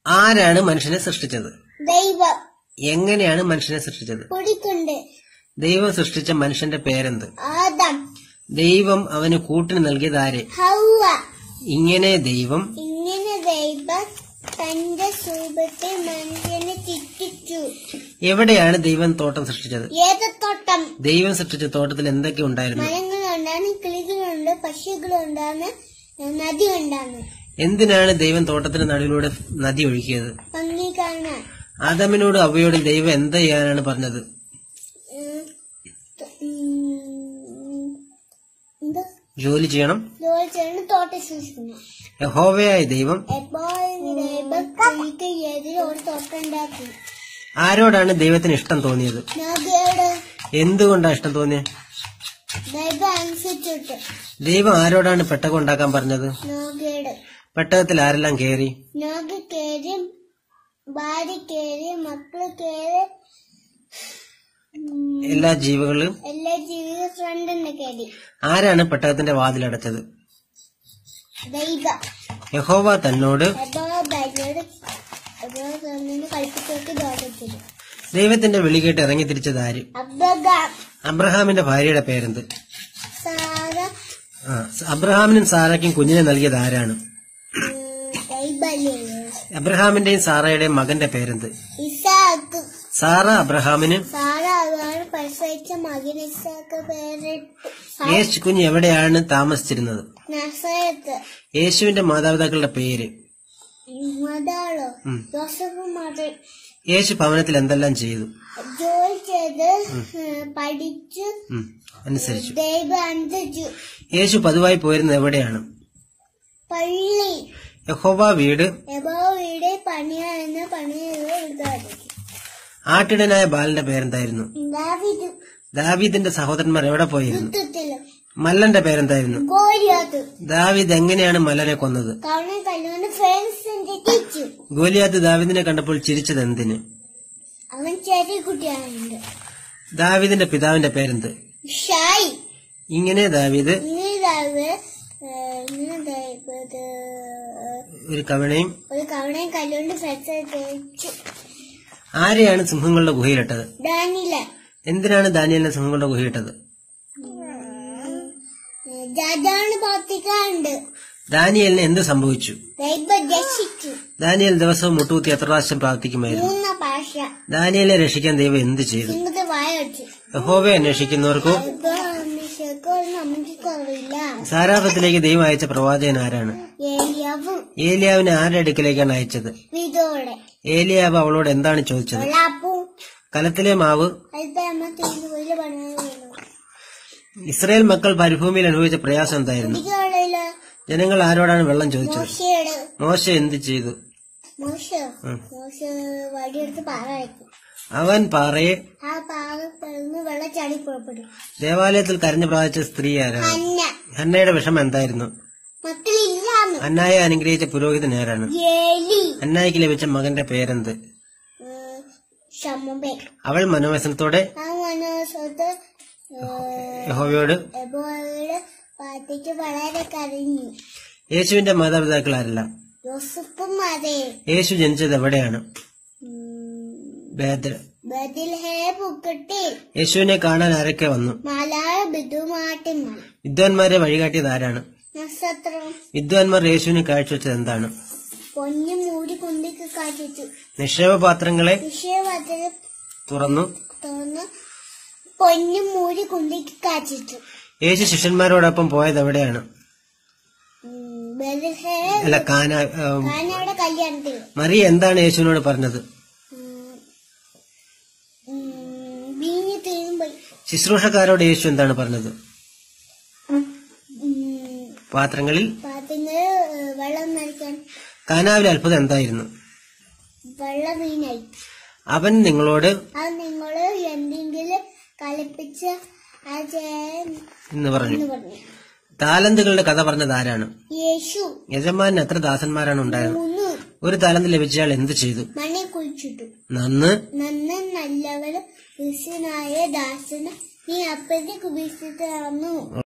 ആരാണ് മനുഷ്യനെ സൃഷ്ടിച്ചത് ദൈവം എങ്ങനെയാണ് മനുഷ്യനെ സൃഷ്ടിച്ചത് കുടിക്കുണ്ട് ദൈവം സൃഷ്ടിച്ച മനുഷ്യന്റെ പേരെന്ത് ആദം ദൈവം അവന് കൂട്ടിന് നൽകിയത് ആരെ ഹൗവ ഇങ്ങനെ ദൈവം ഇങ്ങനെ ദൈവം തന്റെ രൂപത്തിൽ മനുഷ്യനെ ചിട്ടിച്ചു എവിടെയാണ് ദൈവം തോട്ടം സൃഷ്ടിച്ചത് ഏതത്തോട്ടം ദൈവം സൃഷ്ടിച്ച തോട്ടത്തിൽ എന്തൊക്കെ ഉണ്ടായിരുന്നു മരങ്ങളുണ്ടാണ് കിളികളുണ്ട് പക്ഷികളുണ്ടാണ് നദി ഉണ്ടാണ് എന്തിനാണ് ദൈവം തോട്ടത്തിന് നടുവിലൂടെ നദി ഒഴുക്കിയത് ഭംഗി കാണാൻ ആദമിനോട് അവയോട് ദൈവം എന്ത് ചെയ്യാനാണ് പറഞ്ഞത് ഉം, ഉം, എന്ത് ജോലി ചെയ്യണം ജോലി ചെയ്യണം തോട്ടം സൂക്ഷിക്കുന്നു യഹോവയായ ദൈവം എപ്പോൾ ദൈവം കുഴിക്ക് എതിരെ ഒരു തോട്ടം ഉണ്ടാക്കി ആരോടാണ് ദൈവത്തിന് ഇഷ്ടം തോന്നിയത് നദിയോട് എന്തുകൊണ്ടാണ് ഇഷ്ടം തോന്നിയത് ദൈവം അനുസരിച്ചിട്ട് ദൈവം ആരോടാണ് പെട്ടകം ഉണ്ടാക്കാൻ പറഞ്ഞത് നോഗയുടെ പെട്ടകത്തിൽ ആരെല്ലാം കയറി നോഗ കേറി ഭാര്യ കേറി മക്കള് കേറി ഉം, എല്ലാ ജീവികളും എല്ലാ ജീവിത ഫ്രണ്ടിന്റെ കേറി ആരാണ് പെട്ടകത്തിന്റെ വാതിലടച്ചത് ദൈവം യഹോവ തന്നോട് എപ്പോ ഭാര്യയോട് എപ്പോ തന്നെ കളിപ്പിച്ചോട്ട് ദോഷത്തില് ദൈവത്തിന്റെ വിളി കേട്ട് ഇറങ്ങി തിരിച്ചത് ആര് അബ്രഹാം അബ്രഹാമിന്റെ ഭാര്യയുടെ പേരെന്ത് സാറ ആ, അബ്രഹാമിനും സാറയ്ക്കും കുഞ്ഞിനെ നൽകിയത് ആരാണ് ദൈവല്ലേ അബ്രഹാമിന്റെയും സാറയുടെയും മകന്റെ പേരെന്ത് ഇസാക്ക് സാറ അബ്രഹാമിന് സാറ അതാണ് പരിസരിച്ച മകൻ ഇസാക്ക് പേരിട്ടു യേശു കുഞ്ഞ് എവിടെയാണ് താമസിച്ചിരുന്നത് നസയത്ത് യേശുവിന്റെ മാതാപിതാക്കളുടെ പേര് മതാളോ ഉം. ജോസഫ് മതൻ യേശു ഭവനത്തിൽ എന്തെല്ലാം ചെയ്തു ജോലി ചെയ്ത് ഏഹ്, പഠിച്ചു ഉം, അനുസരിച്ചു ദൈവം അനുസരിച്ചു യേശു പതിവായി പോയിരുന്നത് എവിടെയാണ് പള്ളി യഹോവ വീട് എബോ വീട് പണിയാണെന്ന് പണിയത് ഉദ്ഘാടിച്ചു ആട്ടിടനായ ബാലന്റെ പേരെന്തായിരുന്നു ദാവിദ് ദാവീദിന്റെ സഹോദരന്മാർ എവിടെ പോയിരുന്നു യുദ്ധത്തില് മല്ലന്റെ പേരെന്തായിരുന്നു ഗോലിയാത്ത് ദാവീദ് എങ്ങനെയാണ് മല്ലനെ കൊന്നത് കവണ കല്ലുകൊണ്ട് ഫ്രണ്ട്സിന്റെ ടീച്ചു ഗോലിയാത്ത് ദാവീദിനെ കണ്ടപ്പോൾ ചിരിച്ചത് എന്തിന് അവൻ ചെറിയ കുട്ടിയാണുണ്ട് ദാവീദിന്റെ പിതാവിന്റെ പേരെന്ത് ഷായി ഇങ്ങനെ ദാവീദ് ഇങ്ങനെതാവ് ഇങ്ങനെ ദൈവത് ഒരു കവണയും ഒരു കവണയും കല്ലുകൊണ്ട് ഫ്രണ്ട്സ് തേച്ചു ആരെയാണ് സിംഹങ്ങളുടെ ഗുഹയിലിട്ടത് ഡാനില എന്തിനാണ് ദാനിയലിനെ സിംഹങ്ങളുടെ ഗുഹയിട്ടത് ജാജാണ് പ്രവർത്തിക്കാറുണ്ട് ദാനിയലിന് എന്ത് സംഭവിച്ചു ദൈവം രക്ഷിച്ചു ദാനിയൽ ദിവസവും മുട്ടുകുത്തി എത്ര പ്രാവശ്യം പ്രാർത്ഥിക്കുമായിരുന്നു മൂന്ന ഭാഷ ദാനിയലെ രക്ഷിക്കാൻ ദൈവം എന്ത് ചെയ്തു സിംഹത്തെ വായ വെച്ചു യഹോവയെ അന്വേഷിക്കുന്നവർക്കോ ഇപ്പൊ അമ്മയ്ക്ക് നമുക്ക് കുറവില്ല സാരാഫത്തിലേക്ക് ദൈവം അയച്ച പ്രവാചകൻ ആരാണ് ഏലിയാവും ഏലിയാവിനെ ആരുടെ അടുക്കിലേക്കാണ് അയച്ചത് വിധോടെ ഏലിയാവ് അവളോട് എന്താണ് ചോദിച്ചത് വെള്ളാപ്പും കലത്തിലെ മാവ് അതിപ്പോ അമ്മ തിരിഞ്ഞു വലിയ പണിയാണ് ഇസ്രായേൽ മക്കൾ മരുഭൂമിയിൽ അനുഭവിച്ച പ്രയാസം എന്തായിരുന്നു കുടിക്കാനുള്ള ജനങ്ങൾ ആരോടാണ് വെള്ളം ചോദിച്ചത് മോശയുടെ മോശ എന്ത് ചെയ്തു മോശ മോശ വടിയെടുത്ത് പാറ വയ്ക്കും അവൻ പാറയെ ആ പാറ പിളർന്ന് വെള്ളം ചാടി പുറപ്പെടും ദേവാലയത്തിൽ കരഞ്ഞു പ്രാപിച്ച സ്ത്രീ ആരാണ് അന്ന ഹന്നയുടെ വിഷമം എന്തായിരുന്നു മക്കളില്ലാന്ന് അന്നായെ അനുഗ്രഹിച്ച പുരോഹിതൻ ആരാണ് ഏലി അന്നായിക്ക് ലഭിച്ച മകന്റെ പേരെന്ത് ഷമ്മബെ അവൾ മനോവ്യസനത്തോടെ ആ മനോസത്ത് യഹോവയോട് എബോയുടെ പാട്ടിക്ക് വളരെ കരഞ്ഞു യേശുവിന്റെ മാതാപിതാക്കൾ ആരല്ല യോസഫും അതെ യേശു ജനിച്ചത് എവിടെയാണ് ബേദർ ബദിൽഹേ പുക്കട്ടി യേശുവിനെ കാണാൻ ആരൊക്കെ വന്നു മലായ ബിദുമാട്ടിന്മാർ വിദ്വാൻമാരെ വഴികാട്ടിയത് ആരാണ് നക്ഷത്രം വിദ്വാൻമാർ യേശുവിനെ കാഴ്ചവെച്ചത് എന്താണ് പൊന്നു മൂടി കുന്തിക്ക് കാട്ടിച്ചു നിക്ഷേപപാത്രങ്ങളെ വിഷയപത്തിൽ തുറന്നു തുറന്ന് പൊന്നു മൂടി കുന്തിക്ക് കാച്ചിച്ചു യേശു ശിഷ്യന്മാരോടൊപ്പം പോയത് എവിടെയാണ് ബദിൽഹേ അല്ല കാന ആ, കാനയുടെ കല്യാണത്തിൽ മറിയ എന്താണ് യേശുവിനോട് പറഞ്ഞത് വീഞ്ഞ് തീരുമ്പോൾ ശുശ്രൂഷക്കാരോട് യേശു എന്താണ് പറഞ്ഞത് പാത്രങ്ങളിൽ പാത്രങ്ങള് വെള്ളം നനയ്ക്കാൻ കാനാവിലെ അത്ഭുതം എന്തായിരുന്നു വെള്ളം വീണായി അവൻ നിങ്ങളോട് അത് നിങ്ങള് എന്തെങ്കിലും കളിപ്പിച്ച് ആ ചെയ്യാൻ എന്ന് പറഞ്ഞു എന്ന് പറഞ്ഞു താലന്തുകളുടെ കഥ പറഞ്ഞത് ആരാണ് യേശു യജമാനന് എത്ര ദാസന്മാരാണ് ഉണ്ടായത് മൂന്ന് ഒരു താലന്ത് ലഭിച്ചയാൾ എന്ത് ചെയ്തു മണി കുഴിച്ചിട്ടു നന്ന് നന്ന നല്ലവരും വിശുനായ ദാസന് നീ അപ്പഴത്തേക്ക് വിശുദ്ധ